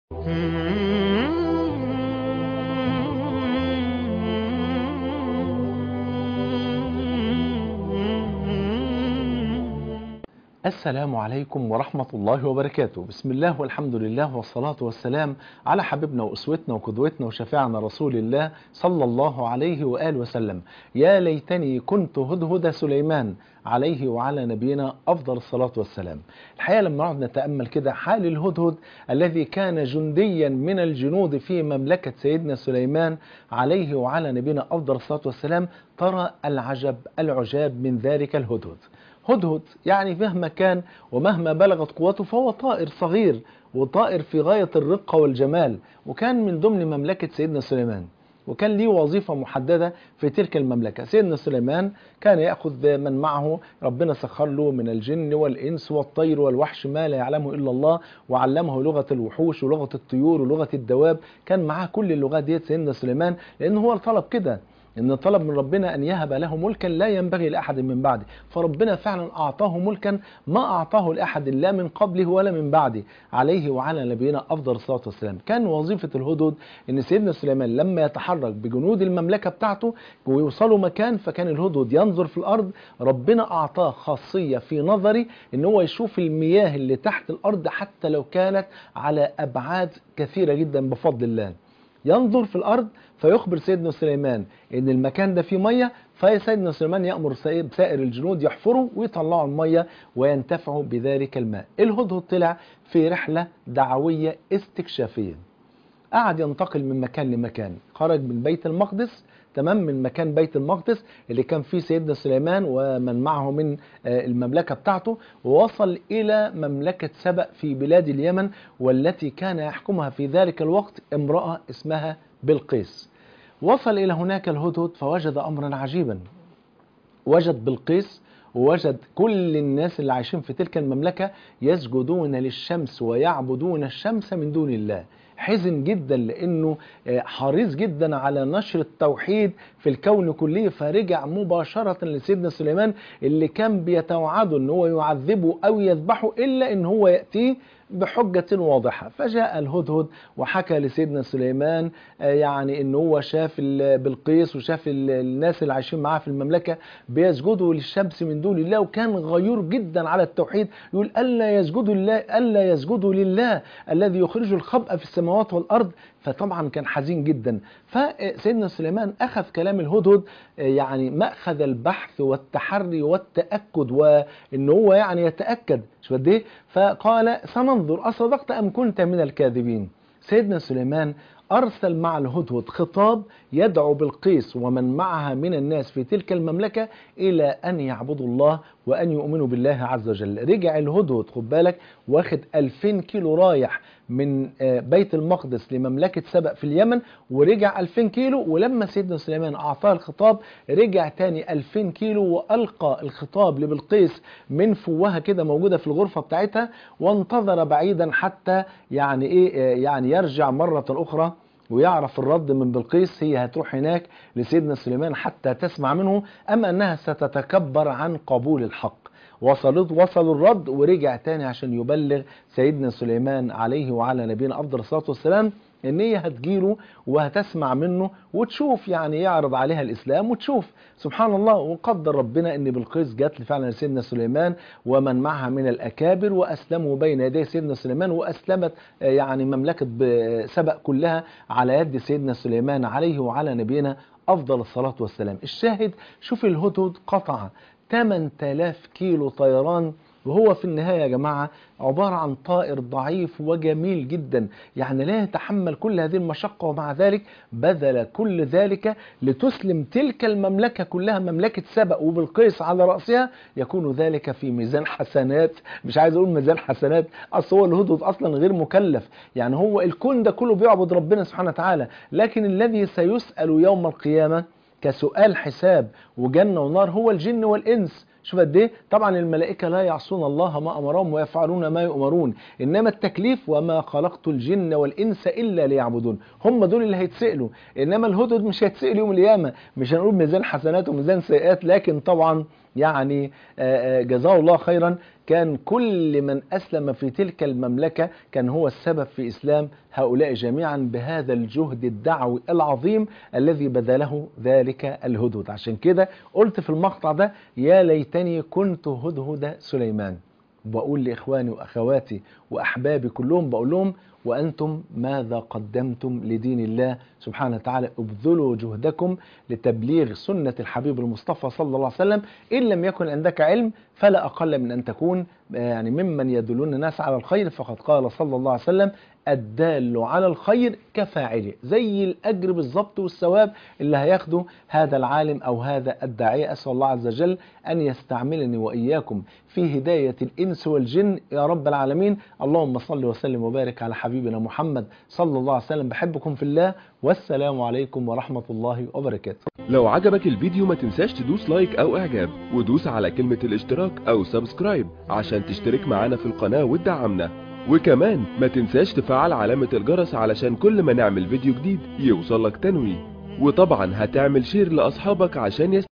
السلام عليكم ورحمة الله وبركاته بسم الله والحمد لله والصلاة والسلام على حبيبنا وأسوتنا وقدوتنا وشفيعنا رسول الله صلى الله عليه وآله وسلم يا ليتني كنت هدهد سليمان عليه وعلى نبينا أفضل الصلاة والسلام الحقيقة لما نقعد نتأمل كده حال الهدهد الذي كان جنديا من الجنود في مملكة سيدنا سليمان عليه وعلى نبينا أفضل الصلاة والسلام ترى العجب العجاب من ذلك الهدهد هدهد يعني مهما كان ومهما بلغت قوته فهو طائر صغير وطائر في غاية الرقة والجمال وكان من ضمن مملكة سيدنا سليمان وكان ليه وظيفة محددة في تلك المملكة سيدنا سليمان كان يأخذ من معه ربنا سخر له من الجن والإنس والطير والوحش ما لا يعلمه إلا الله وعلمه لغة الوحوش ولغة الطيور ولغة الدواب كان معاه كل اللغات ديت سيدنا سليمان لأن هو طلب كده ان طلب من ربنا ان يهب له ملكا لا ينبغي لاحد من بعده فربنا فعلا اعطاه ملكا ما اعطاه لاحد لا من قبله ولا من بعده عليه وعلى نبينا افضل الصلاه والسلام كان وظيفه الهدود ان سيدنا سليمان لما يتحرك بجنود المملكه بتاعته ويوصلوا مكان فكان الهدود ينظر في الارض ربنا اعطاه خاصيه في نظري ان هو يشوف المياه اللي تحت الارض حتى لو كانت على ابعاد كثيره جدا بفضل الله ينظر في الارض فيخبر سيدنا سليمان ان المكان ده فيه ميه فسيدنا سليمان يامر سائر الجنود يحفروا ويطلعوا الميه وينتفعوا بذلك الماء الهدهد طلع في رحله دعويه استكشافيه قعد ينتقل من مكان لمكان خرج من بيت المقدس تمام من مكان بيت المقدس اللي كان فيه سيدنا سليمان ومن معه من المملكة بتاعته ووصل إلى مملكة سبأ في بلاد اليمن والتي كان يحكمها في ذلك الوقت امرأة اسمها بلقيس وصل إلى هناك الهدهد فوجد أمرا عجيبا وجد بلقيس ووجد كل الناس اللي عايشين في تلك المملكة يسجدون للشمس ويعبدون الشمس من دون الله حزن جدا لانه حريص جدا على نشر التوحيد في الكون كله فرجع مباشرة لسيدنا سليمان اللي كان بيتوعده ان هو يعذبه او يذبحه الا ان هو يأتيه بحجة واضحة فجاء الهدهد وحكى لسيدنا سليمان يعني ان هو شاف بلقيس وشاف الناس اللي عايشين معاه في المملكة بيسجدوا للشمس من دون الله وكان غيور جدا على التوحيد يقول ألا يسجدوا لله ألا يسجدوا لله الذي يخرج الخبأ في السماوات والأرض فطبعا كان حزين جدا فسيدنا سليمان أخذ كلام الهدهد يعني مأخذ البحث والتحري والتأكد وإن هو يعني يتأكد شو قد ايه فقال سننظر أصدقت أم كنت من الكاذبين سيدنا سليمان أرسل مع الهدهد خطاب يدعو بلقيس ومن معها من الناس في تلك المملكة إلى أن يعبدوا الله وأن يؤمنوا بالله عز وجل رجع الهدهد خد بالك واخد 2000 كيلو رايح من بيت المقدس لمملكة سبأ في اليمن ورجع 2000 كيلو ولما سيدنا سليمان أعطاه الخطاب رجع تاني 2000 كيلو وألقى الخطاب لبلقيس من فوها كده موجودة في الغرفة بتاعتها وانتظر بعيدا حتى يعني إيه يعني يرجع مرة أخرى ويعرف الرد من بلقيس هي هتروح هناك لسيدنا سليمان حتى تسمع منه أما أنها ستتكبر عن قبول الحق وصلت وصلوا الرد ورجع تاني عشان يبلغ سيدنا سليمان عليه وعلى نبينا أفضل الصلاة والسلام ان هي هتجيله وهتسمع منه وتشوف يعني يعرض عليها الاسلام وتشوف سبحان الله وقدر ربنا ان بلقيس جات فعلا لسيدنا سليمان ومن معها من الاكابر واسلموا بين يدي سيدنا سليمان واسلمت يعني مملكه سبأ كلها على يد سيدنا سليمان عليه وعلى نبينا افضل الصلاه والسلام الشاهد شوف الهدهد قطع 8000 كيلو طيران وهو في النهاية يا جماعة عبارة عن طائر ضعيف وجميل جدا يعني لا يتحمل كل هذه المشقة ومع ذلك بذل كل ذلك لتسلم تلك المملكة كلها مملكة سبأ وبالقيس على رأسها يكون ذلك في ميزان حسنات مش عايز أقول ميزان حسنات أصل هو الهدهد أصلا غير مكلف يعني هو الكون ده كله بيعبد ربنا سبحانه وتعالى لكن الذي سيسأل يوم القيامة كسؤال حساب وجنة ونار هو الجن والإنس شوف قد ايه طبعا الملائكه لا يعصون الله ما امرهم ويفعلون ما يؤمرون انما التكليف وما خلقت الجن والانس الا ليعبدون هم دول اللي هيتسالوا انما الهدد مش هيتسال يوم القيامه مش هنقول ميزان حسنات وميزان سيئات لكن طبعا يعني جزاه الله خيرا كان كل من أسلم في تلك المملكة كان هو السبب في إسلام هؤلاء جميعا بهذا الجهد الدعوي العظيم الذي بذله ذلك الهدهد عشان كده قلت في المقطع ده يا ليتني كنت هدهد سليمان بقول لإخواني وأخواتي وأحبابي كلهم بقول لهم وأنتم ماذا قدمتم لدين الله سبحانه وتعالى ابذلوا جهدكم لتبليغ سنة الحبيب المصطفى صلى الله عليه وسلم إن لم يكن عندك علم فلا أقل من أن تكون يعني ممن يدلون الناس على الخير فقد قال صلى الله عليه وسلم الدال على الخير كفاعله زي الأجر بالظبط والثواب اللي هياخده هذا العالم أو هذا الداعية أسأل الله عز وجل أن يستعملني وإياكم في هداية الإنس والجن يا رب العالمين اللهم صل وسلم وبارك على حبيبنا محمد صلى الله عليه وسلم بحبكم في الله والسلام عليكم ورحمة الله وبركاته لو عجبك الفيديو ما تنساش تدوس لايك او اعجاب ودوس على كلمة الاشتراك او سبسكرايب عشان تشترك معانا في القناة وتدعمنا وكمان ما تنساش تفعل علامة الجرس علشان كل ما نعمل فيديو جديد يوصلك تنويه وطبعا هتعمل شير لأصحابك عشان يست...